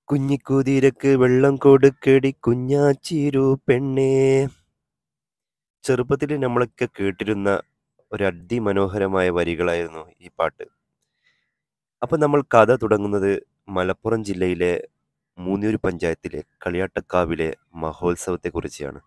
കുഞ്ഞിക്കുതിരക്ക് വെള്ളം കൊടുക്കടി കുഞ്ഞാച്ചിരു പെണ്ണേ ചെറുപ്പത്തിൽ നമ്മളൊക്കെ കേട്ടിരുന്ന ഒരു അതിമനോഹരമായ വരികളായിരുന്നു ഈ പാട്ട് അപ്പം നമ്മൾ കഥ തുടങ്ങുന്നത് മലപ്പുറം ജില്ലയിലെ മൂന്നൂർ പഞ്ചായത്തിലെ കളിയാട്ടക്കാവിലെ മഹോത്സവത്തെക്കുറിച്ചാണ്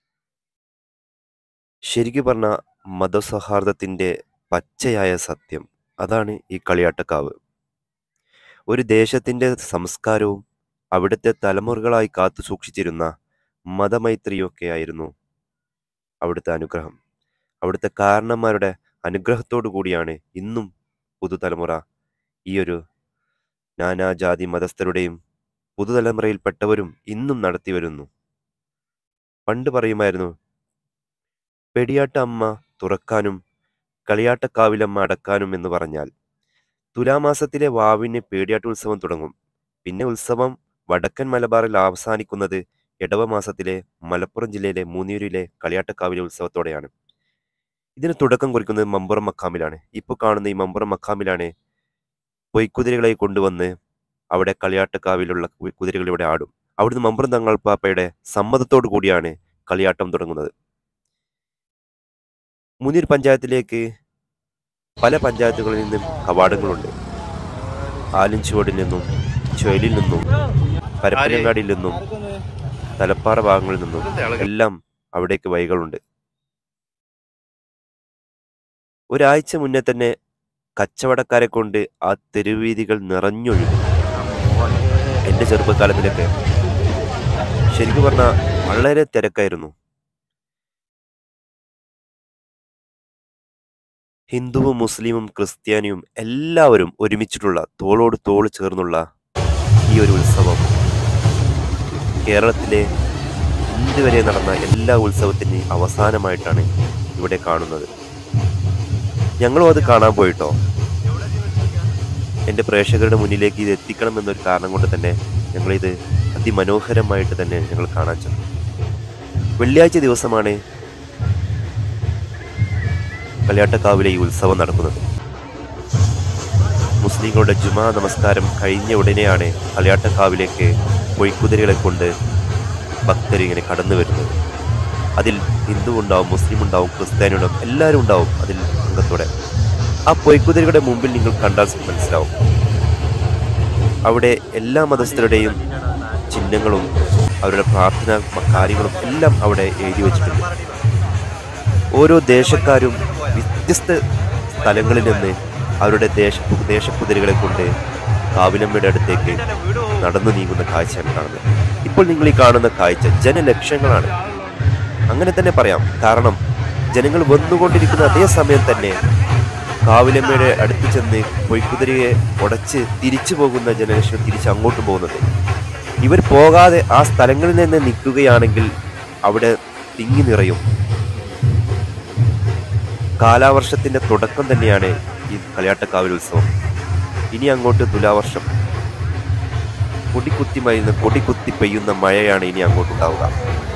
ശരിക്കും പറഞ്ഞ മതസൗഹാർദ്ദത്തിൻ്റെ പച്ചയായ സത്യം അതാണ് ഈ കളിയാട്ടക്കാവ് ഒരു ദേശത്തിൻ്റെ സംസ്കാരവും അവിടുത്തെ തലമുറകളായി കാത്തു സൂക്ഷിച്ചിരുന്ന മതമൈത്രിയൊക്കെയായിരുന്നു അവിടുത്തെ അനുഗ്രഹം അവിടുത്തെ കാരണന്മാരുടെ അനുഗ്രഹത്തോടു കൂടിയാണ് ഇന്നും പുതുതലമുറ ഈ ഒരു നാനാജാതി മതസ്ഥരുടെയും പുതുതലമുറയിൽപ്പെട്ടവരും ഇന്നും നടത്തി വരുന്നു പണ്ട് പറയുമായിരുന്നു പെടിയാട്ട അമ്മ തുറക്കാനും കളിയാട്ടക്കാവിലമ്മ അടക്കാനും എന്ന് പറഞ്ഞാൽ തുലാമാസത്തിലെ വാവിന് പേടിയാട്ട് ഉത്സവം തുടങ്ങും പിന്നെ ഉത്സവം വടക്കൻ മലബാറിൽ അവസാനിക്കുന്നത് ഇടവ മാസത്തിലെ മലപ്പുറം ജില്ലയിലെ മൂന്നിയൂരിലെ കളിയാട്ടക്കാവിലെ ഉത്സവത്തോടെയാണ് ഇതിന് തുടക്കം കുറിക്കുന്നത് മമ്പുറം മക്കാമിലാണ് ഇപ്പോൾ കാണുന്ന ഈ മമ്പുറം മക്കാമിലാണ് പൊയ്ക്കുതിരകളെ കൊണ്ടുവന്ന് അവിടെ കളിയാട്ടക്കാവിലുള്ള കു- കുതിരകൾ ഇവിടെ ആടും അവിടുന്ന് മമ്പുറം തങ്ങൾ പാപ്പയുടെ സമ്മതത്തോടു കൂടിയാണ് കളിയാട്ടം തുടങ്ങുന്നത് മുനീർ പഞ്ചായത്തിലേക്ക് പല പഞ്ചായത്തുകളിൽ നിന്നും കവാടങ്ങളുണ്ട് ആലിൻചുവടിൽ നിന്നും ചുവലിൽ നിന്നും പരപ്പനങ്ങാടിയിൽ നിന്നും തലപ്പാറ ഭാഗങ്ങളിൽ നിന്നും എല്ലാം അവിടേക്ക് വഴികളുണ്ട് ഒരാഴ്ച മുന്നേ തന്നെ കച്ചവടക്കാരെ കൊണ്ട് ആ തെരുവീതികൾ നിറഞ്ഞൊഴുകും എൻ്റെ ചെറുപ്പകാലത്തിലൊക്കെ ശരിക്കും പറഞ്ഞാൽ വളരെ തിരക്കായിരുന്നു ഹിന്ദുവും മുസ്ലിമും ക്രിസ്ത്യാനിയും എല്ലാവരും ഒരുമിച്ചിട്ടുള്ള തോളോട് തോൾ ചേർന്നുള്ള ഈ ഒരു ഉത്സവം കേരളത്തിലെ ഇതുവരെ നടന്ന എല്ലാ ഉത്സവത്തിന് അവസാനമായിട്ടാണ് ഇവിടെ കാണുന്നത് ഞങ്ങളും അത് കാണാൻ പോയിട്ടോ എൻ്റെ പ്രേക്ഷകരുടെ മുന്നിലേക്ക് ഇത് എത്തിക്കണം എന്നൊരു കാരണം കൊണ്ട് തന്നെ ഞങ്ങളിത് അതിമനോഹരമായിട്ട് തന്നെ ഞങ്ങൾ കാണാൻ ചെന്നു വെള്ളിയാഴ്ച ദിവസമാണ് കളിയാട്ടക്കാവിലെ ഈ ഉത്സവം നടക്കുന്നത് മുസ്ലിങ്ങളുടെ ജുമാ നമസ്കാരം കഴിഞ്ഞ ഉടനെയാണ് കളിയാട്ടക്കാവിലേക്ക് പൊയ്ക്കുതിരകളെ കൊണ്ട് ഭക്തർ ഇങ്ങനെ കടന്നു വരുന്നത് അതിൽ ഹിന്ദു ഉണ്ടാവും മുസ്ലിം ഉണ്ടാവും ക്രിസ്ത്യാനി ഉണ്ടാവും എല്ലാവരും ഉണ്ടാവും അതിൽ അംഗത്തോടെ ആ പൊയ്ക്കുതിരകളുടെ മുമ്പിൽ നിങ്ങൾ കണ്ടാൽ മനസ്സിലാവും അവിടെ എല്ലാ മതസ്ഥരുടെയും ചിഹ്നങ്ങളും അവരുടെ പ്രാർത്ഥന കാര്യങ്ങളും എല്ലാം അവിടെ എഴുതി വച്ചിട്ടുണ്ട് ഓരോ ദേശക്കാരും വ്യത്യസ്ത സ്ഥലങ്ങളിൽ നിന്ന് അവരുടെ ദേശ ദേശക്കുതിരകളെ കൊണ്ട് കാവിലമ്മയുടെ അടുത്തേക്ക് നടന്നു നീങ്ങുന്ന കാഴ്ചയാണ് കാണുന്നത് ഇപ്പോൾ നിങ്ങൾ ഈ കാണുന്ന കാഴ്ച ജനലക്ഷങ്ങളാണ് അങ്ങനെ തന്നെ പറയാം കാരണം ജനങ്ങൾ വന്നുകൊണ്ടിരിക്കുന്ന അതേ സമയം തന്നെ കാവിലമ്മയുടെ അടുത്ത് ചെന്ന് പൊയ്ക്കുതിരയെ ഉടച്ച് തിരിച്ചു പോകുന്ന ജനലക്ഷം തിരിച്ച് അങ്ങോട്ട് പോകുന്നത് ഇവർ പോകാതെ ആ സ്ഥലങ്ങളിൽ നിന്ന് നിൽക്കുകയാണെങ്കിൽ അവിടെ തിങ്ങി നിറയും കാലാവർഷത്തിന്റെ തുടക്കം തന്നെയാണ് ഈ കളിയാട്ടക്കാവിൽ ഉത്സവം ഇനി അങ്ങോട്ട് തുലാവർഷം കൊടിക്കുത്തി മരുന്ന് കൊടിക്കുത്തി പെയ്യുന്ന മഴയാണ് ഇനി അങ്ങോട്ടുണ്ടാവുക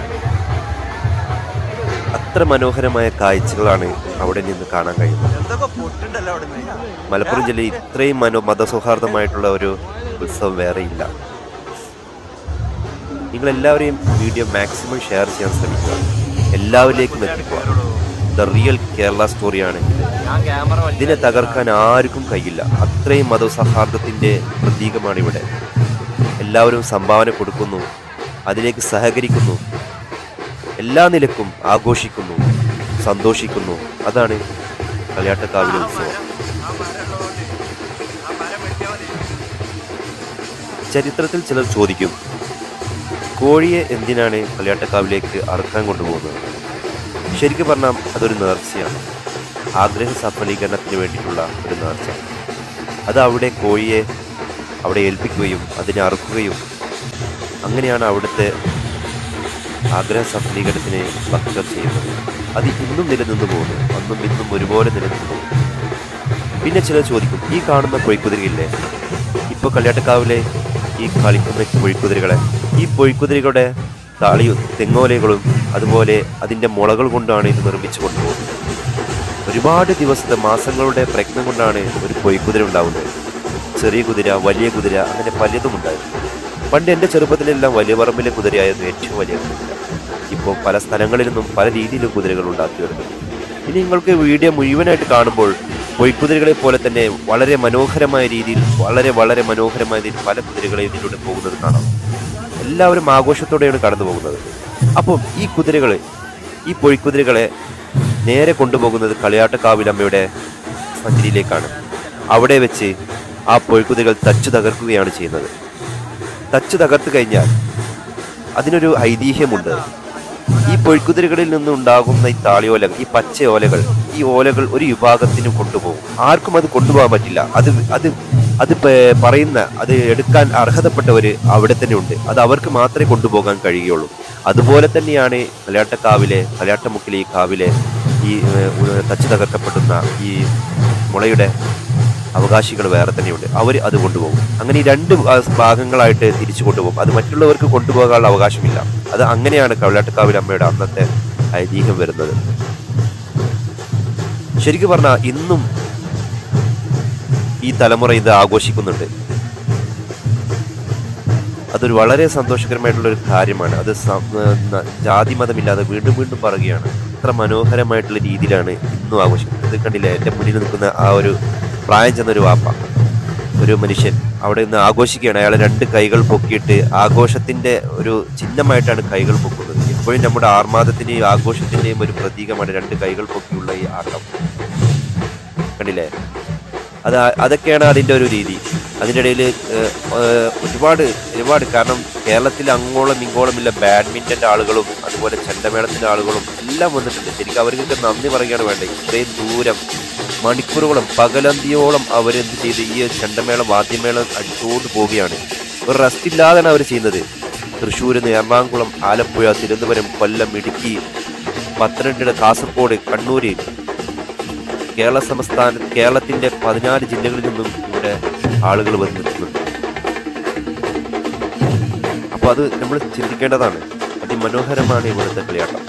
അത്ര മനോഹരമായ കാഴ്ചകളാണ് അവിടെ നിന്ന് കാണാൻ കഴിയുന്നത് എന്തൊക്കെ പൊട്ടുണ്ടല്ലോ അവിടെ മലപ്പുറം ജില്ലയിൽ ഇത്രയും മനോ മതസൗഹാർദ്ദമായിട്ടുള്ള ഒരു ഉത്സവം വേറെയില്ല നിങ്ങൾ എല്ലാവരെയും വീഡിയോ മാക്സിമം ഷെയർ ചെയ്യാൻ ശ്രമിക്കുക എല്ലാവരിലേക്കും എത്തിക്കുക ദ റിയൽ കേരള സ്റ്റോറിയാണ് ഇത് ഞാൻ ക്യാമറ ഇതിനെ തകർക്കാൻ ആർക്കും കഴിയില്ല അത്രയും മതസൗഹാർദ്ദത്തിന്റെ പ്രതീകമാണ് ഇവിടെ എല്ലാവരും സംഭാവന കൊടുക്കുന്നു അതിലേക്ക് സഹകരിക്കുന്നു എല്ലാ നിലക്കും ആഘോഷിക്കുന്നു സന്തോഷിക്കുന്നു അതാണ് കളിയാട്ടക്കാവിലെ ഉത്സവം ചരിത്രത്തിൽ ചിലർ ചോദിക്കും കോഴിയെ എന്തിനാണ് കളിയാട്ടക്കാവിലേക്ക് അറുക്കാൻ കൊണ്ടുപോകുന്നത് ശരിക്കും പറഞ്ഞാൽ അതൊരു നേർച്ചയാണ് ആഗ്രഹ സഫലീകരണത്തിന് വേണ്ടിയിട്ടുള്ള ഒരു നേർച്ച അത് അവിടെ കോഴിയെ അവിടെ ഏൽപ്പിക്കുകയും അതിനെ അറുക്കുകയും അങ്ങനെയാണ് അവിടുത്തെ ആഗ്രഹ സഫലീകരണത്തിന് ഭക്തർ ചെയ്യുന്നത് അത് ഇന്നും നിലനിന്ന് പോകുന്നു അന്നും ഇന്നും ഒരുപോലെ നിലനിന്ന് പോകുന്നു പിന്നെ ചിലർ ചോദിക്കും ഈ കാണുന്ന പൊയ്ക്കുതിരയില്ലേ ഇപ്പോൾ കല്യാട്ടക്കാവിലെ ഈ കളിക്കുന്ന പൊയ്ക്കുതിരകളെ ഈ പൊയ്ക്കുതിരകളുടെ താളിയും തെങ്ങോലകളും അതുപോലെ അതിൻ്റെ മുളകൾ കൊണ്ടാണ് ഇത് നിർമ്മിച്ചു കൊണ്ടുപോകുന്നത് ഒരുപാട് ദിവസത്തെ മാസങ്ങളുടെ പ്രയത്നം കൊണ്ടാണ് ഒരു പൊയ്ക്കുതിര ഉണ്ടാവുന്നത് ചെറിയ കുതിര വലിയ കുതിര അങ്ങനെ പലതും ഉണ്ടായിരുന്നു പണ്ട് എൻ്റെ ചെറുപ്പത്തിലെല്ലാം വലിയ പറമ്പിലെ കുതിരയായിരുന്നു ഏറ്റവും വലിയ കുതിര ഇപ്പോൾ പല സ്ഥലങ്ങളിൽ നിന്നും പല രീതിയിലും കുതിരകൾ ഉണ്ടാക്കി വരുന്നുണ്ട് ഇനി നിങ്ങൾക്ക് വീഡിയോ മുഴുവനായിട്ട് കാണുമ്പോൾ പൊയ്ക്കുതിരകളെ പോലെ തന്നെ വളരെ മനോഹരമായ രീതിയിൽ വളരെ വളരെ മനോഹരമായ രീതിയിൽ പല കുതിരകളെ ഇതിലൂടെ പോകുന്നത് കാണാം എല്ലാവരും ആഘോഷത്തോടെയാണ് കടന്നു പോകുന്നത് അപ്പം ഈ കുതിരകൾ ഈ പൊയ്ക്കുതിരകളെ നേരെ കൊണ്ടുപോകുന്നത് കളിയാട്ടക്കാവിലമ്മയുടെ സഞ്ചരിയിലേക്കാണ് അവിടെ വെച്ച് ആ പൊയ്ക്കുതിരകൾ തച്ചു തകർക്കുകയാണ് ചെയ്യുന്നത് തച്ചു തകർത്തു കഴിഞ്ഞാൽ അതിനൊരു ഐതിഹ്യമുണ്ട് ഈ പൊയ്ക്കുതിരകളിൽ നിന്നുണ്ടാകുന്ന ഈ താളിയോലകൾ ഈ പച്ച ഓലകൾ ഈ ഓലകൾ ഒരു വിഭാഗത്തിന് കൊണ്ടുപോകും ആർക്കും അത് കൊണ്ടുപോകാൻ പറ്റില്ല അത് അത് അത് പ- പറയുന്ന അത് എടുക്കാൻ അർഹതപ്പെട്ടവര് അവിടെ തന്നെ ഉണ്ട് അത് അവർക്ക് മാത്രമേ കൊണ്ടുപോകാൻ കഴിയുള്ളൂ അതുപോലെ തന്നെയാണ് കലയാട്ടക്കാവിലെ കലയാട്ടമുക്കിലെ ഈ കാവിലെ ഈ ഏഹ്, ഉ- തച്ചു തകർക്കപ്പെടുന്ന ഈ മുളയുടെ അവകാശികൾ വേറെ തന്നെയുണ്ട് അവർ അത് കൊണ്ടുപോകും അങ്ങനെ ഈ രണ്ട് ഭാ- ഭാഗങ്ങളായിട്ട് തിരിച്ചു കൊണ്ടുപോകും അത് മറ്റുള്ളവർക്ക് കൊണ്ടുപോകാനുള്ള അവകാശമില്ല അത് അങ്ങനെയാണ് കവലാട്ടക്കാവിൽ അമ്മയുടെ അന്നത്തെ ഐതിഹ്യം വരുന്നത് ശരിക്കും പറഞ്ഞാൽ ഇന്നും ഈ തലമുറ ഇത് ആഘോഷിക്കുന്നുണ്ട് അതൊരു വളരെ സന്തോഷകരമായിട്ടുള്ള ഒരു കാര്യമാണ് അത് സം- ഏർ ന- ജാതി മതമില്ലാതെ വീണ്ടും വീണ്ടും പറയുകയാണ് അത്ര മനോഹരമായിട്ടുള്ള രീതിയിലാണ് ഇന്നും ആഘോഷിക്കുന്നത് ഇത് കണ്ടില്ലേ എൻ്റെ മുന്നിൽ നിൽക്കുന്ന ആ ഒരു പ്രായം ചെന്നൊരു വാപ്പ ഒരു മനുഷ്യൻ അവിടെ നിന്ന് ആഘോഷിക്കുകയാണ് അയാൾ രണ്ട് കൈകൾ പൊക്കിയിട്ട് ആഘോഷത്തിന്റെ ഒരു ചിഹ്നമായിട്ടാണ് കൈകൾ പൊക്കുന്നത് എപ്പോഴും നമ്മുടെ ആർമാദത്തിന്റെയും ആഘോഷത്തിന്റെയും ഒരു പ്രതീകമാണ് രണ്ട് കൈകൾ പൊക്കിയുള്ള ഈ ആട്ടം കണ്ടില്ലേ അത് ആ- അതൊക്കെയാണ് അതിൻ്റെ ഒരു രീതി അതിൻ്റെ ഇടയിൽ ഒരുപാട് ഒരുപാട് കാരണം കേരളത്തിൽ അങ്ങോളം ഇങ്ങോളമില്ല ബാഡ്മിൻ്റൻ്റെ ആളുകളും അതുപോലെ ചെണ്ടമേളത്തിൻ്റെ ആളുകളും എല്ലാം വന്നിട്ടുണ്ട് ശരിക്കും അവർക്കൊക്കെ നന്ദി പറയുകയാണ് വേണ്ടത് ഇത്രയും ദൂരം മണിക്കൂറുകളും പകലന്തിയോളം അവരെന്ത് ചെയ്ത് ഈ ചെണ്ടമേളം വാദ്യമേളം അടിച്ചുകൊണ്ട് പോവുകയാണ് ഒരു റെസ്റ്റ് ഇല്ലാതെയാണ് അവർ ചെയ്യുന്നത് തൃശ്ശൂരിൽ നിന്ന് എറണാകുളം ആലപ്പുഴ തിരുവനന്തപുരം കൊല്ലം ഇടുക്കി പത്തനംതിട്ട കാസർഗോഡ് കണ്ണൂര് കേരള സംസ്ഥാന കേരളത്തിന്റെ പതിനാല് ജില്ലകളിൽ നിന്നും ഇവിടെ ആളുകൾ വന്നിട്ടുണ്ട് അപ്പൊ അത് നമ്മൾ ചിന്തിക്കേണ്ടതാണ് അതിമനോഹരമാണ് ഇവിടുത്തെ കളിയാട്ടം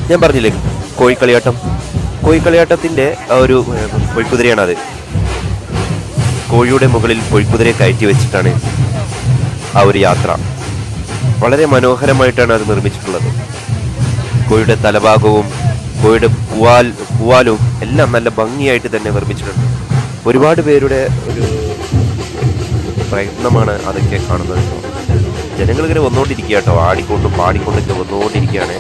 ഞാൻ പറഞ്ഞില്ലേ കോഴിക്കളിയാട്ടം കോഴിക്കളിയാട്ടത്തിന്റെ ആ ഒരു ഏർ, പൊയ്ക്കുതിരയാണത് കോഴിയുടെ മുകളിൽ പൊയ്ക്കുതിരയെ കയറ്റി വെച്ചിട്ടാണ് ആ ഒരു യാത്ര വളരെ മനോഹരമായിട്ടാണ് അത് നിർമ്മിച്ചിട്ടുള്ളത് കോഴിയുടെ തലഭാഗവും കോഴിയുടെ പൂവാൽ പൂവാലും എല്ലാം നല്ല ഭംഗിയായിട്ട് തന്നെ നിർമ്മിച്ചിട്ടുണ്ട് ഒരുപാട് പേരുടെ ഒരു പ്രയത്നമാണ് അതൊക്കെ കാണുന്നത് കേട്ടോ ജനങ്ങൾ ഇങ്ങനെ വന്നുകൊണ്ടിരിക്കുക കേട്ടോ ആടിക്കൊണ്ടും പാടിക്കൊണ്ടൊക്കെ വന്നുകൊണ്ടിരിക്കുകയാണ്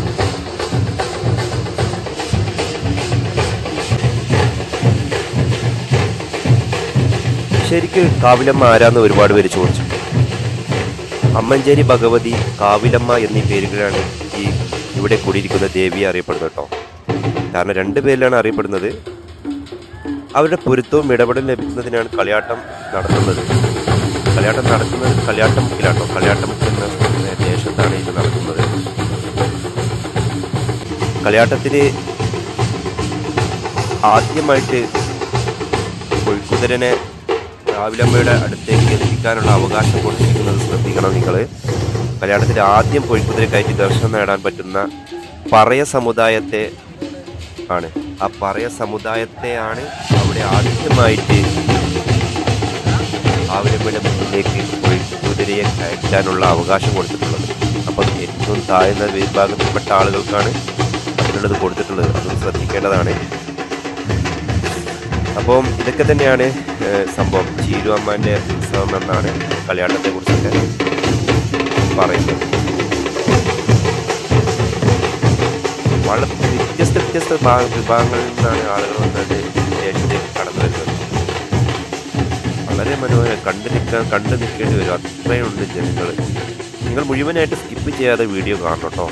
ശരിക്ക് കാവിലമ്മ ആരാന്ന് ഒരുപാട് പേര് ചോദിച്ചു അമ്മഞ്ചേരി ഭഗവതി കാവിലമ്മ എന്നീ പേരുകളാണ് ഈ ഇവിടെ കൂടിയിരിക്കുന്ന ദേവിയെ അറിയപ്പെടുന്നത് കേട്ടോ കാരണം രണ്ട് പേരിലാണ് അറിയപ്പെടുന്നത് അവരുടെ പൊരുത്തവും ഇടപെടലും ലഭിക്കുന്നതിനാണ് കളിയാട്ടം നടത്തുന്നത് കളിയാട്ടം നടത്തുന്നത് കളിയാട്ടമുക്കിലാട്ടോ കളിയാട്ടമുക്ക് എന്ന ദേശത്താണ് ഇത് നടക്കുന്നത് കളിയാട്ടത്തിന് ആദ്യമായിട്ട് കൊഴുക്കുതിരനെ രാവിലമ്മയുടെ അടുത്തേക്ക് എത്തിക്കാനുള്ള അവകാശം കൊടുത്തിരിക്കുന്നത് ശ്രദ്ധിക്കണം നിങ്ങൾ കല്യാണത്തിൽ ആദ്യം കൊഴുക്കുതിരെ കയറ്റി ദർശനം നേടാൻ പറ്റുന്ന പറയ സമുദായത്തെ ആണ് ആ പറയ സമുദായത്തെയാണ് അവിടെ ആദ്യമായിട്ട് രാവിലമ്മയുടെ മുന്നിലേക്ക് കൊഴുക്കുതിരയെ കയറ്റാനുള്ള അവകാശം കൊടുത്തിട്ടുള്ളത് അപ്പം ഏറ്റവും താഴ്ന്ന വിഭാഗത്തിൽപ്പെട്ട ആളുകൾക്കാണ് അതിനുള്ളത് കൊടുത്തിട്ടുള്ളത് അതും ശ്രദ്ധിക്കേണ്ടതാണ് അപ്പം ഇതൊക്കെ തന്നെയാണ് ഏഹ്, സംഭവം ചീരു അമ്മാന്റെ ഉത്സവം എന്നാണ് കളിയാട്ടത്തെ കുറിച്ചൊക്കെ പറയുന്നത് വളരെ വ്യത്യസ്ത വ്യത്യസ്ത ഭാ- വിഭാഗങ്ങളിൽ നിന്നാണ് ആളുകൾ വന്നത് ദേശത്തേക്ക് കടന്നു വരുന്നത് വളരെ മനോഹരം കണ്ടു നിൽക്കാൻ കണ്ടു നിൽക്കേണ്ടി വരും അത്രയുണ്ട് ജനങ്ങൾ നിങ്ങൾ മുഴുവനായിട്ട് സ്കിപ്പ് ചെയ്യാതെ വീഡിയോ കാണണം കേട്ടോ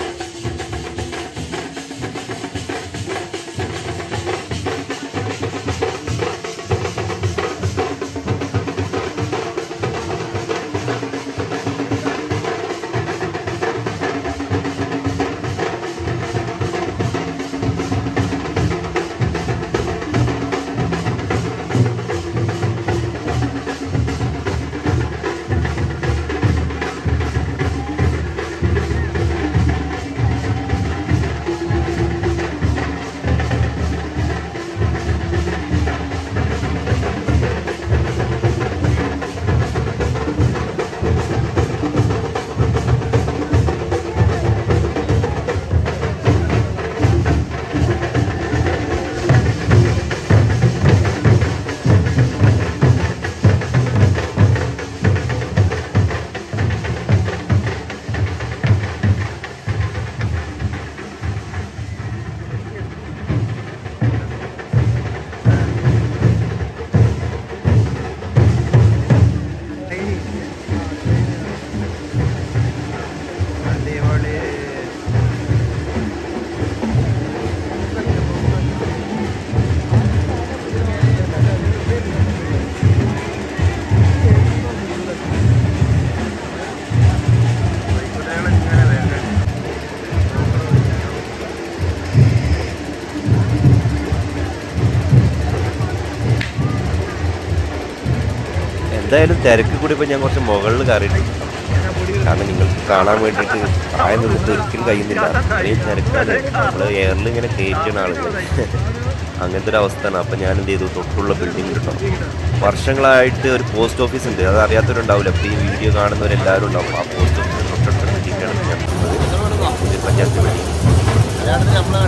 എന്തായാലും തിരക്ക് കൂടി ഇപ്പൊ ഞാൻ കുറച്ച് മുകളിൽ കയറിയിട്ടുണ്ട് കാരണം നിങ്ങൾക്ക് കാണാൻ വേണ്ടിയിട്ട് പ്രായം നിന്നിട്ട് ഒരിക്കലും കഴിയുന്നില്ല അത്രയും തിരക്കാണ് നമ്മള് എയറിൽ ഇങ്ങനെ കയറ്റുന്ന ആളുകൾ അങ്ങനത്തെ ഒരു അവസ്ഥയാണ് അപ്പൊ ഞാൻ എന്ത് ചെയ്തു തൊട്ടുള്ള ബിൽഡിംഗ് കിട്ടണം വർഷങ്ങളായിട്ട് ഒരു പോസ്റ്റ് ഓഫീസ് ഉണ്ട് അത് അറിയാത്തവരുണ്ടാവില്ല അപ്പൊ ഈ വീഡിയോ കാണുന്നവരെല്ലാവരും ഉണ്ടാവും ആ പോസ്റ്റ് ഓഫീസിന് തൊട്ടടുത്ത ബിൽഡിംഗാണ് ഞാൻ നിൽക്കുന്നത് പുതിയ പഞ്ചായത്ത് ബിൽഡിംഗ്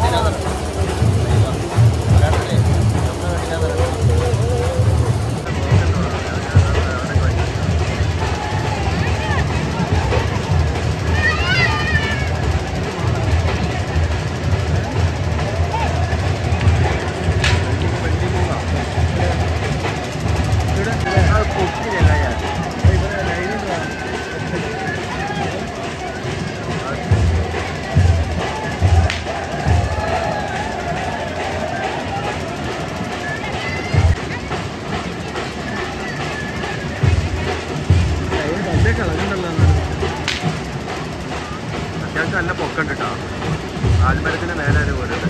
അത്യാവശ്യം നല്ല പൊക്കണ്ട് കേട്ടോ ആൽമരത്തിന്റെ മേലെ ഒരു വീടുണ്ട്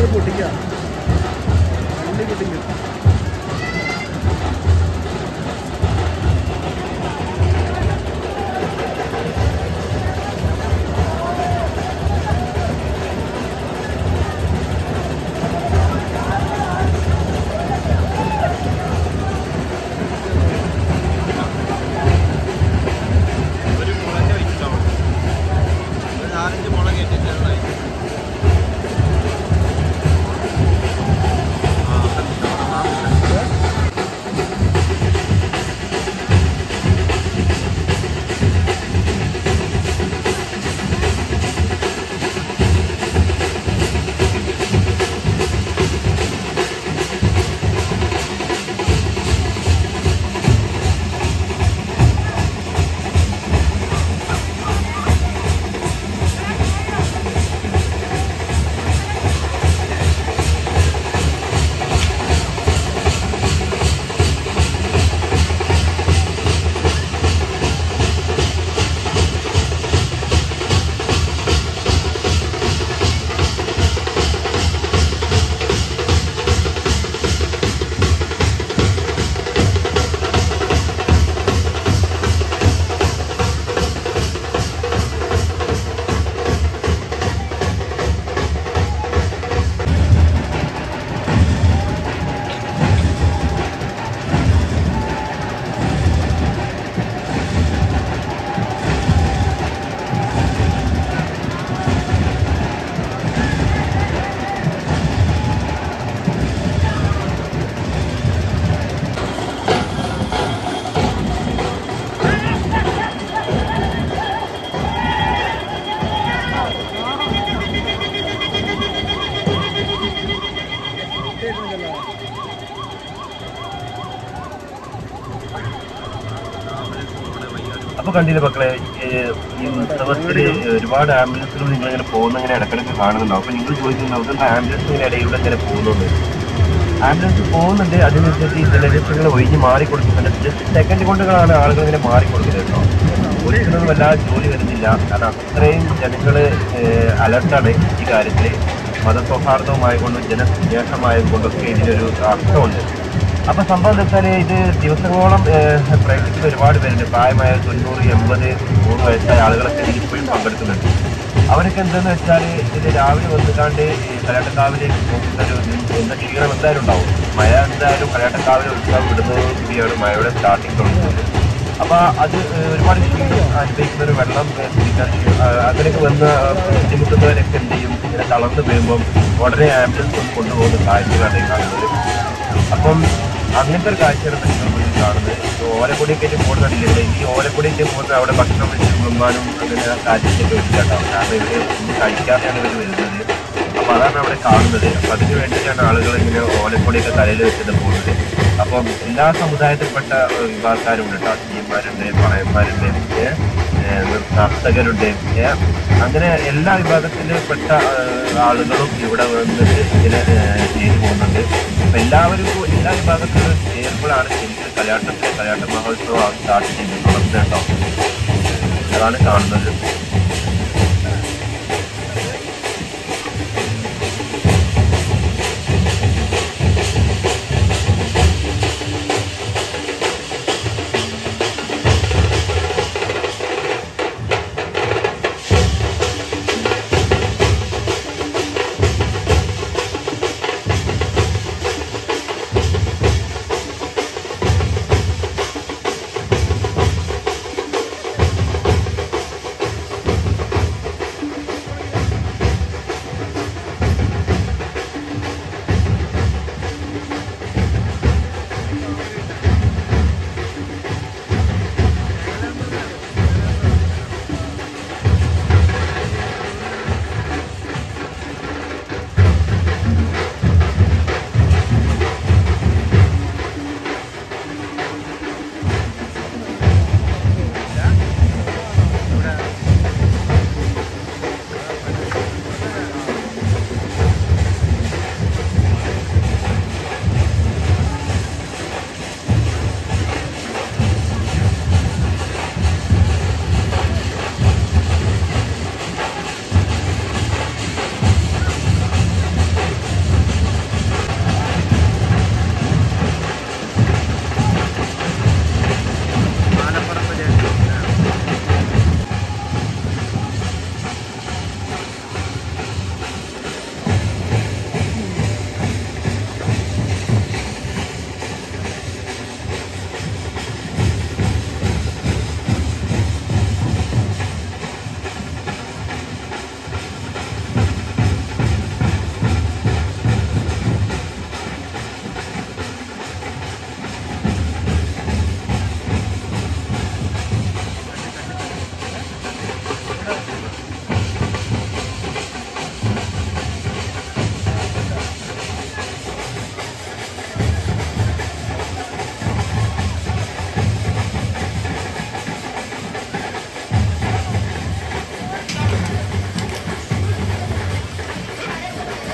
അത് പൊട്ടിക്കാം വണ്ടി പൊട്ടിക്കും ഒരു മുളന്റെ വെച്ചിട്ടാവും ഒരു നാലഞ്ച് മുള കയറ്റി ചെറുതായി അപ്പൊ കണ്ടില്ലേ മക്കളെ ഏഹ് ഈ ഉത്സവത്തില് ഒരുപാട് ആംബുലൻസുകൾ നിങ്ങൾ ഇങ്ങനെ പോകുന്ന ഇങ്ങനെ ഇടക്കിടക്ക് കാണുന്നുണ്ടാവും അപ്പൊ നിങ്ങൾ ചോദിക്കുന്നുണ്ടാവും ഇതെന്താ ആംബുലൻസ് ഇങ്ങനെ ഇടയിലൂടെ ഇങ്ങനെ പോകുന്നുണ്ട് ആംബുലൻസ് പോകുന്നുണ്ട് അതിനനുസരിച്ച് ഈ ജലരക്ഷകൾ ഒഴിഞ്ഞ് മാറിക്കൊടുക്കുന്നുണ്ട് ജസ്റ്റ് സെക്കൻഡ് കൊണ്ടുകളാണ് ആളുകൾ ഇങ്ങനെ മാറിക്കൊടുക്കുന്നത് കേട്ടോ ഒരിക്കലും വല്ലാതെ ജോലി വരുന്നില്ല കാരണം അത്രയും ജനങ്ങള് അലർട്ടാണ് ഈ കാര്യത്തില് മതസൗഹാർദ്ദവുമായകൊണ്ടും ജനസ്നേഹമായതുകൊണ്ടൊക്കെ ഇതിലൊരു അർത്ഥമുണ്ട് അപ്പൊ സംഭവം എന്താ വെച്ചാല് ഇത് ദിവസങ്ങളോളം ഏഹ്, പ്രയത്നിക്കുന്ന ഒരുപാട് പേരുണ്ട് പ്രായമായ തൊണ്ണൂറ് എൺപത് നൂറ് വയസ്സായ ആളുകളൊക്കെ ഇതിൽ ഇപ്പോഴും പങ്കെടുക്കുന്നുണ്ട് അവരൊക്കെ എന്താന്ന് വെച്ചാൽ ഇത് രാവിലെ വന്നുകാണ്ട് ഈ കലാട്ടക്കാവിലേക്ക് പോകുന്ന ഒരു എന്താ ക്ഷീണം എന്തായാലും ഉണ്ടാവും മഴ എന്തായാലും കലാട്ടക്കാവിലെ ഉത്സവം വിടുന്നത് കൂടിയാണ് മഴയുടെ സ്റ്റാർട്ടിങ് തുടങ്ങുന്നത് അപ്പൊ അത് ഏഹ്, ഒരുപാട് ക്ഷീണം അനുഭവിക്കുന്ന ഒരു വെള്ളം ഏഹ്, കുടിക്കാൻ ക്ഷീ- ആ, അങ്ങനെയൊക്കെ വന്ന് ബുദ്ധിമുട്ടുന്നവരൊക്കെ എന്ത് ചെയ്യും ഇങ്ങനെ തളർന്നു വരുമ്പം ഉടനെ ആംബുലൻസ് കൊണ്ട് കൊണ്ടുപോകുന്ന കാഴ്ചകളാണ് ഈ കാണുന്നത് അപ്പം അങ്ങനത്തെ ഒരു കാഴ്ചയാണ് ഇപ്പൊ നിങ്ങൾ മുന്നിൽ കാണുന്നത് ഇപ്പൊ ഓലക്കൊടിയൊക്കെ ആയിട്ട് പോകുന്നില്ല ഇവിടെ ഈ ഓലക്കൊടിയൊക്കെ പോകുന്നത് അവിടെ ഭക്ഷണം വെച്ച് വിളമ്പാനും അങ്ങനെ കാഴ്ചയൊക്കെ വെച്ചിട്ടുണ്ടാവും കാരണം ഇവര് ഒന്നും കഴിക്കാതെയാണ് ഇവർ വരുന്നത് അപ്പൊ അതാണ് അവിടെ കാണുന്നത് അപ്പൊ അതിന് വേണ്ടിയിട്ടാണ് ആളുകൾ ഇങ്ങനെ ഓലക്കൊടിയൊക്കെ തലയിൽ വെച്ചിട്ട് പോകുന്നത് അപ്പം എല്ലാ സമുദായത്തിൽപ്പെട്ട ഏഹ്, വിഭാഗക്കാരുണ്ട് കേട്ടോ അച്ഛന്മാരുണ്ട് പറയന്മാരുണ്ട് ഏഹ്, ഏഹ്, നർത്തകരുണ്ട് ഏഹ്, അങ്ങനെ എല്ലാ വിഭാഗത്തിൽപ്പെട്ട ഏഹ്, ആളുകളും ഇവിടെ വന്നിട്ട് ഇതിനെ ഏഹ്, ചെയ്തു പോകുന്നുണ്ട് അപ്പൊ എല്ലാവരും ഇപ്പൊ എല്ലാ വിഭാഗത്തിലും ചേരുമ്പോഴാണ് ശരിക്കും കല്യാണത്തിലെ കല്യാണ മഹോത്സവം സ്റ്റാർട്ട് ചെയ്യുന്നത് തുടർന്ന് കേട്ടോ അതാണ് കാണുന്നത്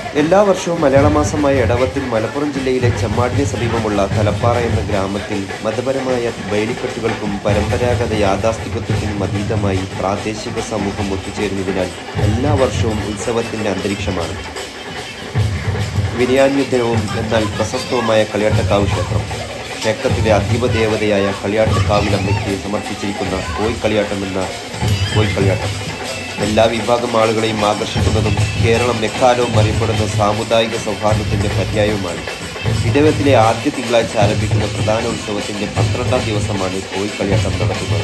എല്ലാ വർഷവും മലയാള മാസമായ ഇടവത്തിൽ മലപ്പുറം ജില്ലയിലെ ചെമ്മാടിന് സമീപമുള്ള തലപ്പാറ എന്ന ഗ്രാമത്തിൽ മതപരമായ വേലിക്കെട്ടുകൾക്കും പരമ്പരാഗത യാഥാസ്ഥികത്വത്തിനും അതീതമായി പ്രാദേശിക സമൂഹം ഒത്തുചേരുന്നതിനാൽ എല്ലാ വർഷവും ഉത്സവത്തിന്റെ അന്തരീക്ഷമാണ് വിനയാന്യുദ്ധനവും എന്നാൽ പ്രശസ്തവുമായ കളിയാട്ടക്കാവ് ക്ഷേത്രം ക്ഷേത്രത്തിലെ അധിപദേവതയായ കളിയാട്ടക്കാവിലമ്മയ്ക്ക് സമർപ്പിച്ചിരിക്കുന്ന കോയിക്കളിയാട്ടം എന്ന കോയിക്കളിയാട്ടം എല്ലാ വിഭാഗം ആളുകളെയും ആകർഷിക്കുന്നതും കേരളം എക്കാലവും അറിയപ്പെടുന്ന സാമുദായിക സൗഹാർദ്ദത്തിന്റെ പര്യായവുമാണ് ഇടവത്തിലെ ആദ്യ തിങ്കളാഴ്ച ആരംഭിക്കുന്ന പ്രധാന ഉത്സവത്തിന്റെ പന്ത്രണ്ടാം ദിവസമാണ് കോയിക്കളിയാട്ടം നടത്തുന്നത്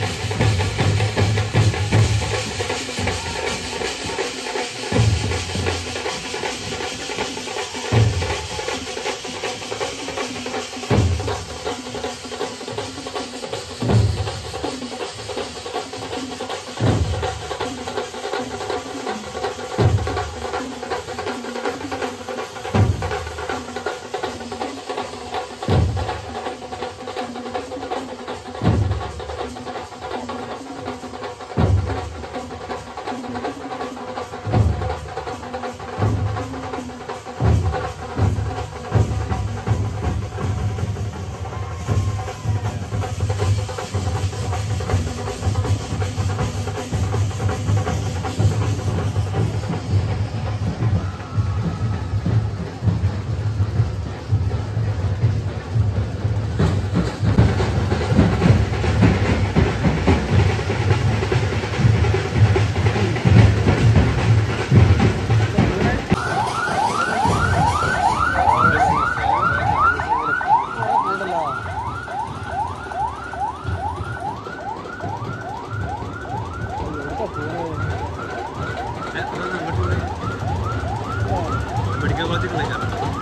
മെഡിക്കൽ കോളേജിൽ വിളിക്കാം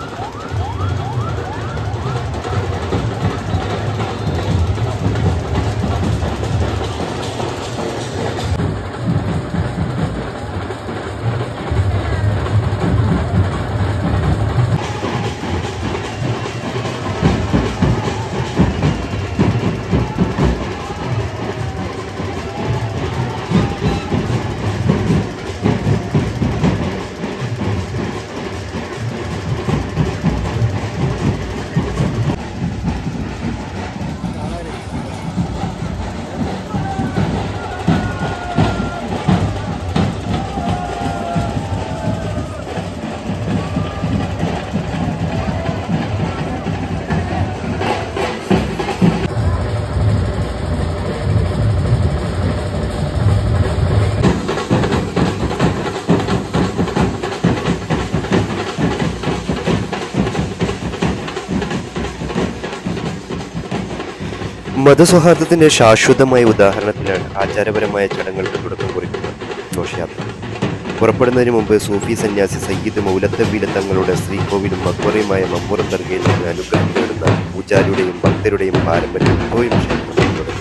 മതസൗഹാർദ്ദത്തിന്റെ ശാശ്വതമായ ഉദാഹരണത്തിലാണ് ആചാരപരമായ ചടങ്ങുകൾക്ക് തുടക്കം കുറിക്കുന്നത് ഘോഷയാത്ര പുറപ്പെടുന്നതിന് മുമ്പ് സൂഫി സന്യാസി സയ്യിദ് മൗലത്തബീല തങ്ങളുടെ ശ്രീകോവിലും മക്ബറയുമായ മമ്പുറം ദർഗയിൽ നിന്ന് അനുഗ്രഹം നേടുന്ന പൂജാരിയുടെയും ഭക്തരുടെയും പാരമ്പര്യം ഇപ്പോഴും ക്ഷേത്രത്തിൽ തുടരുന്നു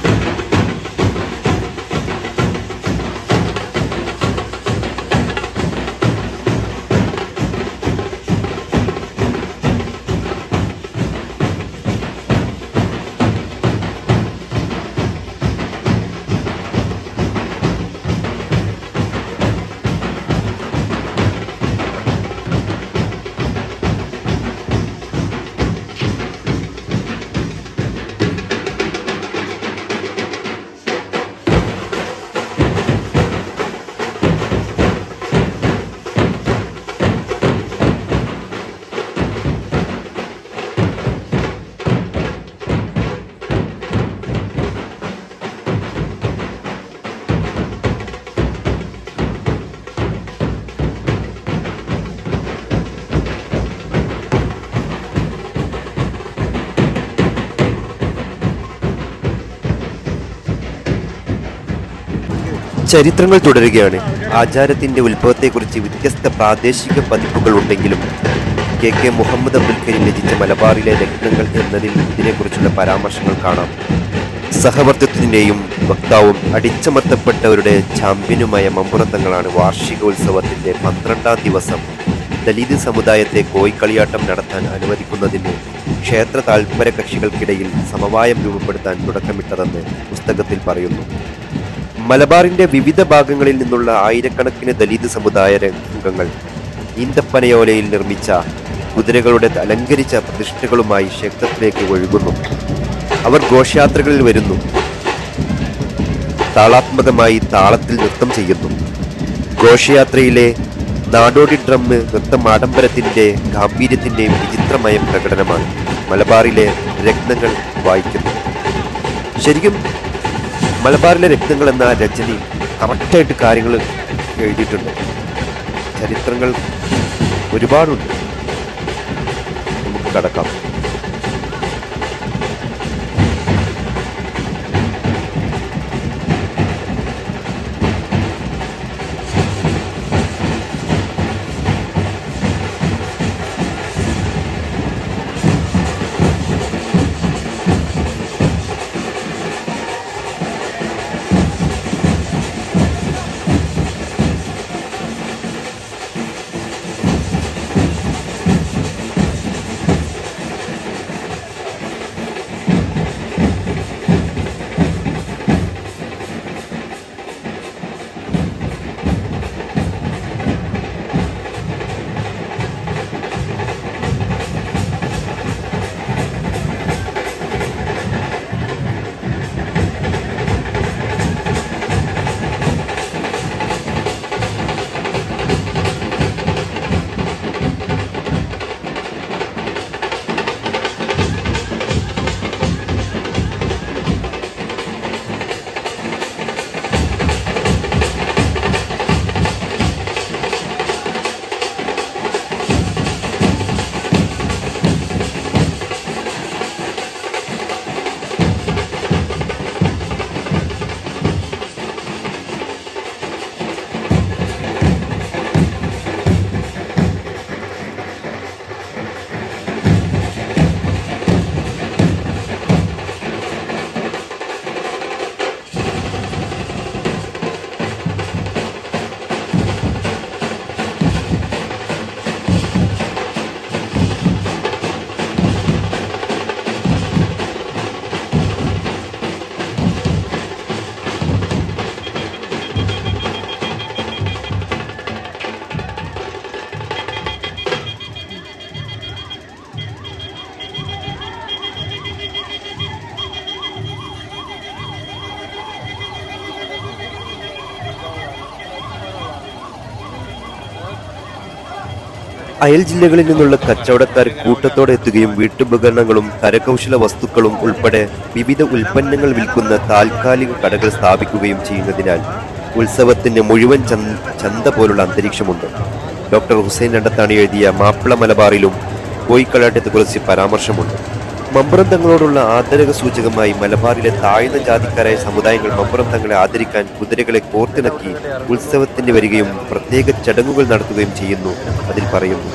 ചരിത്രങ്ങൾ തുടരുകയാണ് ആചാരത്തിന്റെ ഉത്ഭവത്തെക്കുറിച്ച് വ്യത്യസ്ത പ്രാദേശിക പതിപ്പുകൾ ഉണ്ടെങ്കിലും കെ കെ മുഹമ്മദ് അബ്ദുൽ കരീം രചിച്ച മലബാറിലെ രത്നങ്ങൾ എന്നതിൽ ഇതിനെക്കുറിച്ചുള്ള പരാമർശങ്ങൾ കാണാം സഹവർത്തിത്വത്തിന്റെയും വക്താവും അടിച്ചമർത്തപ്പെട്ടവരുടെ ചാമ്പ്യനുമായ മമ്പുറത്തങ്ങളാണ് വാർഷികോത്സവത്തിന്റെ പന്ത്രണ്ടാം ദിവസം ദലിത് സമുദായത്തെ കോയിക്കളിയാട്ടം നടത്താൻ അനുവദിക്കുന്നതിന് ക്ഷേത്ര താൽപര്യ കക്ഷികൾക്കിടയിൽ സമവായം രൂപപ്പെടുത്താൻ തുടക്കമിട്ടതെന്ന് പുസ്തകത്തിൽ പറയുന്നു മലബാറിന്റെ വിവിധ ഭാഗങ്ങളിൽ നിന്നുള്ള ആയിരക്കണക്കിന് ദലിത് സമുദായ അംഗങ്ങൾ ഈന്തപ്പനയോലയിൽ നിർമ്മിച്ച കുതിരകളുടെ അലങ്കരിച്ച പ്രതിഷ്ഠകളുമായി ക്ഷേത്രത്തിലേക്ക് ഒഴുകുന്നു അവർ ഘോഷയാത്രകളിൽ വരുന്നു താളാത്മകമായി താളത്തിൽ നൃത്തം ചെയ്യുന്നു ഘോഷയാത്രയിലെ നാടോടി ഡ്രമ്മ് നൃത്തം ആഡംബരത്തിന്റെ ഗാംഭീര്യത്തിന്റെയും വിചിത്രമായ പ്രകടനമാണ് മലബാറിലെ രത്നങ്ങൾ വായിക്കുന്നു ശരിക്കും മലബാറിലെ രക്തങ്ങൾ എന്ന രചനയിൽ കറക്റ്റായിട്ട് കാര്യങ്ങൾ എഴുതിയിട്ടുണ്ട് ചരിത്രങ്ങൾ ഒരുപാടുണ്ട് നമുക്ക് കടക്കാം അയൽ ജില്ലകളിൽ നിന്നുള്ള കച്ചവടക്കാർ കൂട്ടത്തോടെ എത്തുകയും വീട്ടുപകരണങ്ങളും കരകൗശല വസ്തുക്കളും ഉൾപ്പെടെ വിവിധ ഉൽപ്പന്നങ്ങൾ വിൽക്കുന്ന താൽക്കാലിക കടകൾ സ്ഥാപിക്കുകയും ചെയ്യുന്നതിനാൽ ഉത്സവത്തിന് മുഴുവൻ ചന്ത ചന്ത പോലുള്ള അന്തരീക്ഷമുണ്ട് ഡോക്ടർ ഹുസൈൻ രണ്ടത്താണി എഴുതിയ മാപ്പിള മലബാറിലും കോയിക്കളാട്ടത്തെക്കുറിച്ച് പരാമർശമുണ്ട് മമ്പുറം തങ്ങളോടുള്ള ആദരക സൂചകമായി മലബാറിലെ താഴ്ന്ന ജാതിക്കാരായ സമുദായങ്ങൾ മമ്പുറം തങ്ങളെ ആദരിക്കാൻ കുതിരകളെ കോർത്തിണക്കി ഉത്സവത്തിന് വരികയും പ്രത്യേക ചടങ്ങുകൾ നടത്തുകയും ചെയ്യുന്നു അതിൽ പറയുന്നു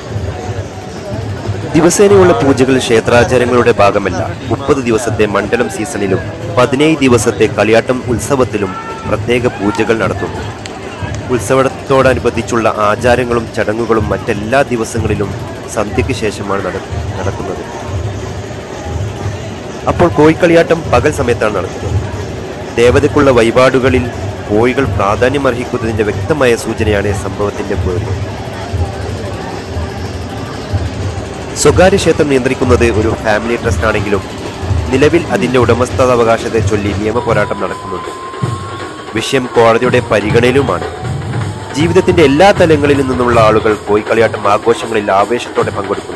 ദിവസേനയുള്ള പൂജകൾ ക്ഷേത്രാചാരങ്ങളുടെ ഭാഗമല്ല മുപ്പത് ദിവസത്തെ മണ്ഡലം സീസണിലും പതിനേഴ് ദിവസത്തെ കളിയാട്ടം ഉത്സവത്തിലും പ്രത്യേക പൂജകൾ നടത്തുന്നു ഉത്സവത്തോടനുബന്ധിച്ചുള്ള ആചാരങ്ങളും ചടങ്ങുകളും മറ്റെല്ലാ ദിവസങ്ങളിലും സന്ധ്യയ്ക്ക് ശേഷമാണ് നട- നടക്കുന്നത് അപ്പോൾ കോഴിക്കളിയാട്ടം പകൽ സമയത്താണ് നടക്കുന്നത് ദേവതയ്ക്കുള്ള വഴിപാടുകളിൽ കോഴികൾ പ്രാധാന്യം അർഹിക്കുന്നതിന്റെ വ്യക്തമായ സൂചനയാണ് സംഭവത്തിന്റെ പേര് സ്വകാര്യ ക്ഷേത്രം നിയന്ത്രിക്കുന്നത് ഒരു ഫാമിലി ട്രസ്റ്റ് ആണെങ്കിലും നിലവിൽ അതിന്റെ ഉടമസ്ഥാവകാശത്തെ ചൊല്ലി നിയമ പോരാട്ടം നടക്കുന്നുണ്ട് വിഷയം കോടതിയുടെ പരിഗണനയിലുമാണ് ജീവിതത്തിന്റെ എല്ലാ തലങ്ങളിൽ നിന്നുമുള്ള ആളുകൾ കോഴിക്കളിയാട്ടം ആഘോഷങ്ങളിൽ ആവേശത്തോടെ പങ്കെടുക്കുന്നു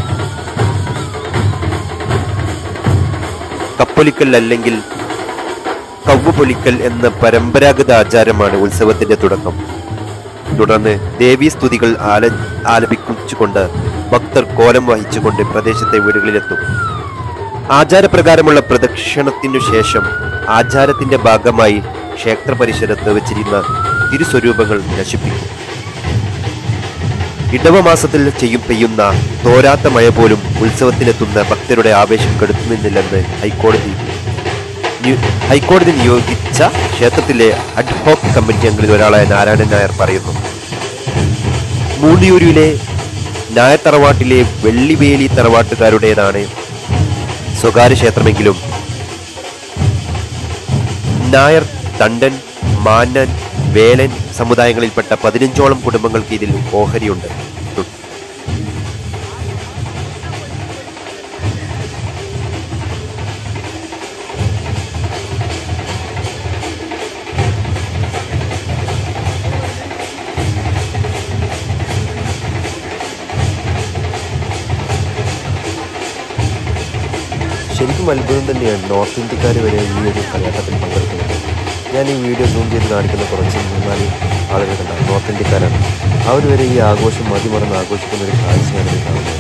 കപ്പൊലിക്കൽ അല്ലെങ്കിൽ കവ്വ് പൊലിക്കൽ എന്ന പരമ്പരാഗത ആചാരമാണ് ഉത്സവത്തിന്റെ തുടക്കം തുടർന്ന് ദേവീസ്തുതികൾ ആല ആലപിച്ചുകൊണ്ട് ഭക്തർ കോലം വഹിച്ചുകൊണ്ട് പ്രദേശത്തെ വീടുകളിലെത്തും ആചാരപ്രകാരമുള്ള പ്രദക്ഷിണത്തിനു ശേഷം ആചാരത്തിന്റെ ഭാഗമായി ക്ഷേത്ര പരിസരത്ത് വെച്ചിരുന്ന തിരുസ്വരൂപങ്ങൾ നശിപ്പിക്കും ഇടവമാസത്തിൽ ചെയ്യും പെയ്യുന്ന തോരാത്ത മഴ പോലും ഉത്സവത്തിനെത്തുന്ന ഭക്തരുടെ ആവേശം കെടുത്തുന്നില്ലെന്ന് ഹൈക്കോടതി നി- ഹൈക്കോടതി നിയോഗിച്ച ക്ഷേത്രത്തിലെ അഡ്ഹോക് കമ്മിറ്റി അംഗങ്ങളിൽ ഒരാളായ നാരായണൻ നായർ പറയുന്നു മൂണ്ടിയൂരിലെ നായർ തറവാട്ടിലെ വെള്ളിവേലി തറവാട്ടുകാരുടേതാണ് സ്വകാര്യ ക്ഷേത്രമെങ്കിലും നായർ തണ്ടൻ മാന്നൻ വേലൻ സമുദായങ്ങളിൽപ്പെട്ട പതിനഞ്ചോളം കുടുംബങ്ങൾക്ക് ഇതിൽ ഓഹരിയുണ്ട് തു- ശരിക്കും അത്ഭുതം തന്നെയാണ് നോർത്ത് ഇന്ത്യക്കാർ വരെ ഈ ഒരു കളിയാട്ടത്തിൽ പങ്കെടുക്കുന്നത് ഞാൻ ഈ വീഡിയോ സൂം ചെയ്ത് കാണിക്കുന്ന കുറച്ച് മൂന്നാല് ആളുകൾ കണ്ട നോർത്ത് ഇന്ത്യക്കാരാണ് അവർ വരെ ഈ ആഘോഷം മതിമറന്ന് ആഘോഷിക്കുന്ന ഒരു കാഴ്ചയാണ് ഇത് കാണുന്നത്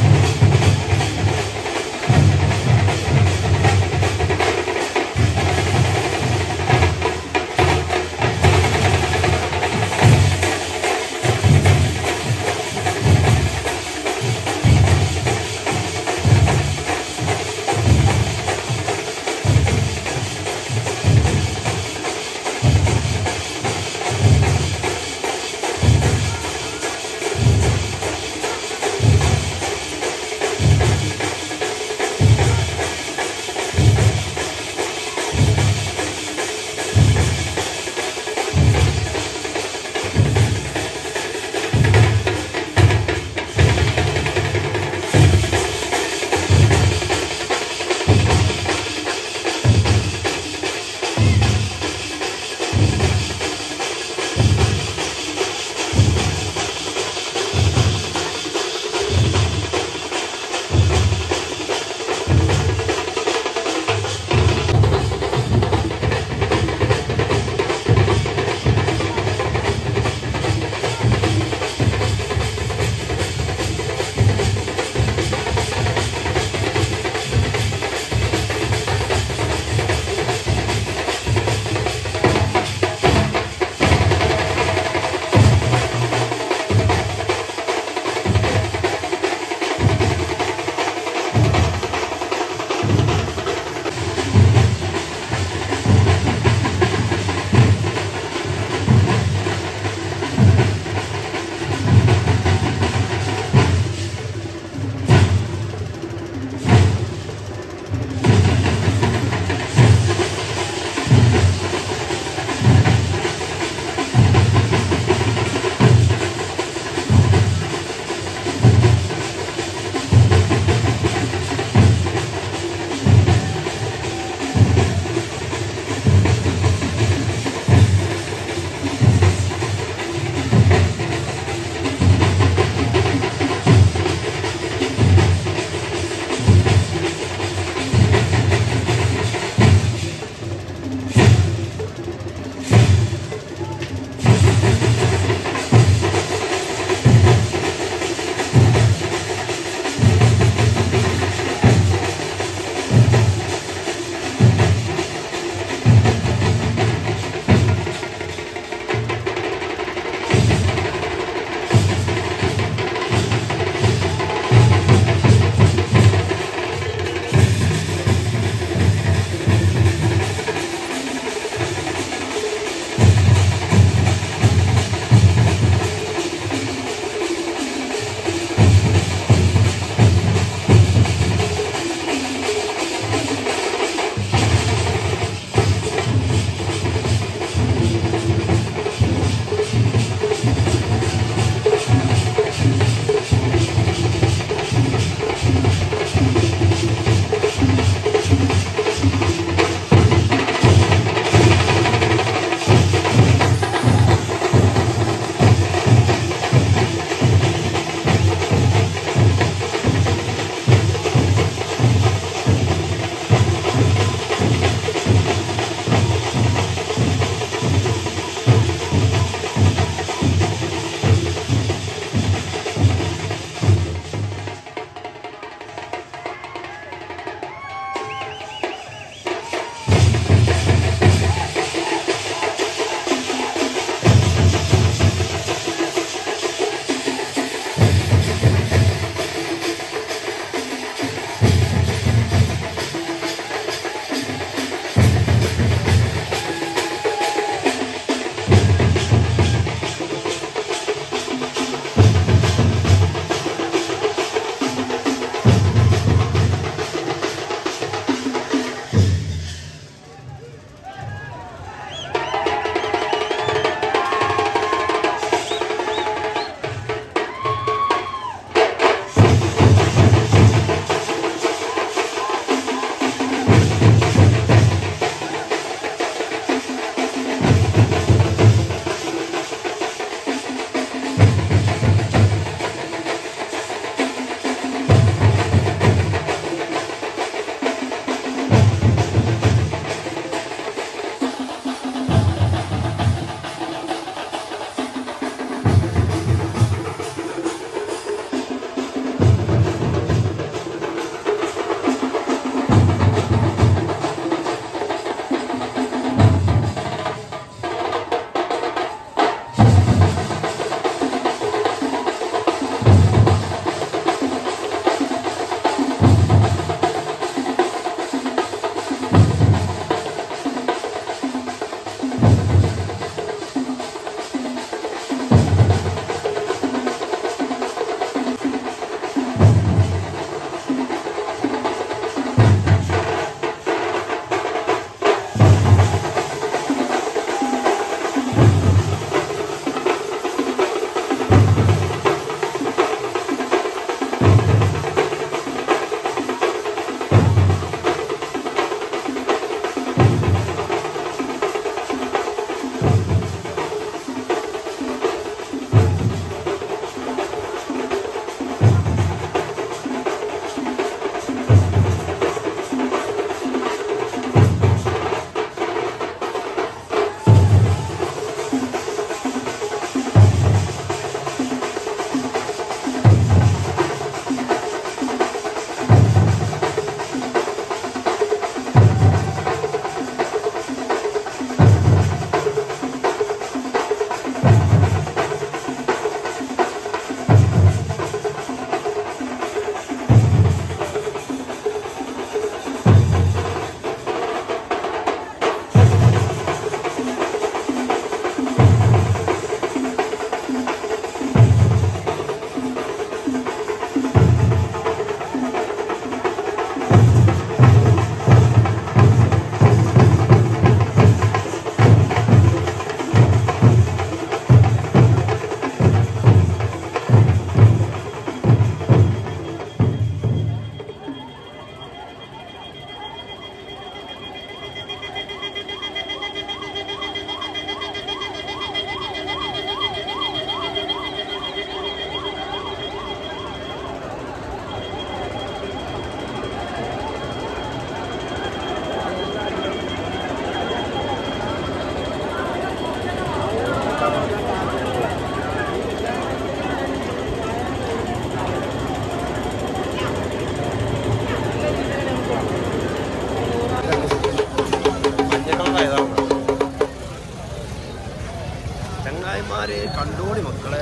കണ്ടോടി മക്കളെ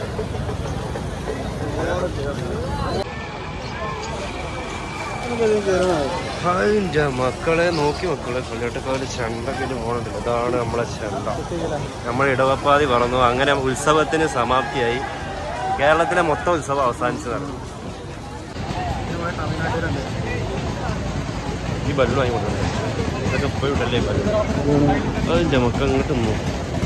അതിൻ്റെ മക്കളെ നോക്കി മക്കളെ കൊല്ലോട്ടക്കാവിൽ ചെണ്ടൊക്കെ പോകണുണ്ടല്ലോ അതാണ് നമ്മളെ ചെണ്ട നമ്മൾ ഇടവപ്പാതി പറഞ്ഞു അങ്ങനെ ഉത്സവത്തിന് സമാപ്തിയായി കേരളത്തിലെ മൊത്തം ഉത്സവം അവസാനിച്ചതാണ് തമിഴ്നാട്ടിലുണ്ട് ഈ ബലൂൺ വാങ്ങി കൊണ്ടുവന്നത് ഇതൊക്കെ ഇപ്പോഴുണ്ടല്ലേ ഈ ബലൂൺ അതിൻ്റെ മക്കൾ ഇങ്ങോട്ട് നിന്നു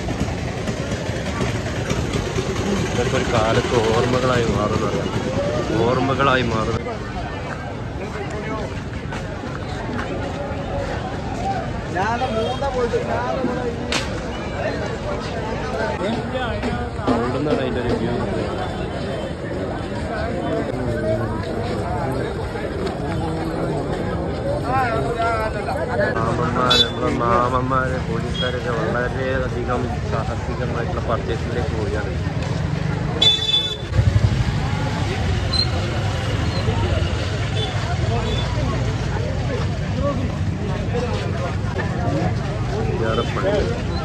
ഇതൊക്കെ ഒരു കാലത്ത് ഓർമ്മകളായി മാറുന്നറിയാം ഓർമ്മകളായി മാറുന്നത് ഞാൻ മൂന്ന പോയിട്ട് ഞാൻ അവിടുന്നാണ് അതിൻ്റെ ഒരു വ്യൂ മാമന്മാർ നമ്മുടെ മാമന്മാര് പോലീസുകാരൊക്കെ വളരെയധികം സാഹസികമായിട്ടുള്ള പർച്ചേസിലേക്ക് പോവുകയാണ് പള്ളി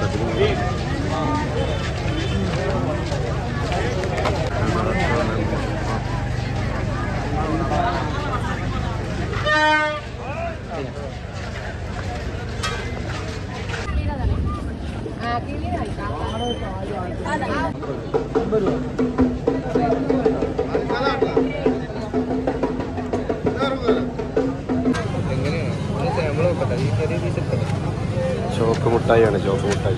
ചോക്ക് മുട്ടായിയാണ് ചോക്ക് മുട്ടായി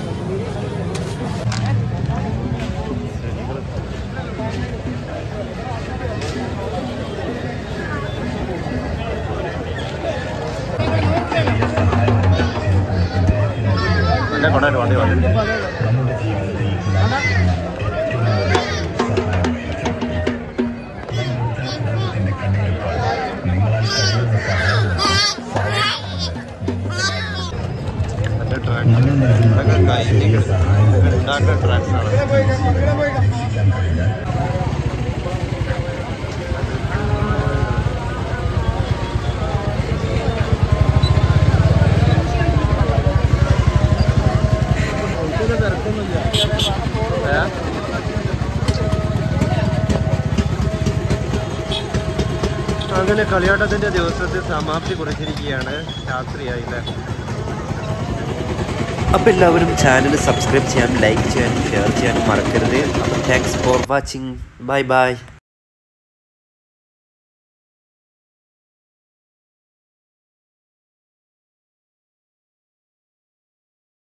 നല്ല കൊണ്ടായിട്ട് വണ്ടി വണ്ടി മറ്റേ ട്രാക്സ് ഇതൊക്കെ കയറ്റി ഉണ്ടാക്കുന്ന ട്രാക്സ് ആണ് അങ്ങനെ കളിയാട്ടത്തിന്റെ ദിവസത്തിൽ സമാപ്തി കുറിച്ചിരിക്കുകയാണ് രാത്രിയായില്ലേ അപ്പോൾ എല്ലാവരും ചാനൽ സബ്സ്ക്രൈബ് ചെയ്യാനും ലൈക്ക് ചെയ്യാനും ഷെയർ ചെയ്യാനും മറക്കരുത് അപ്പോൾ thanks for watching bye by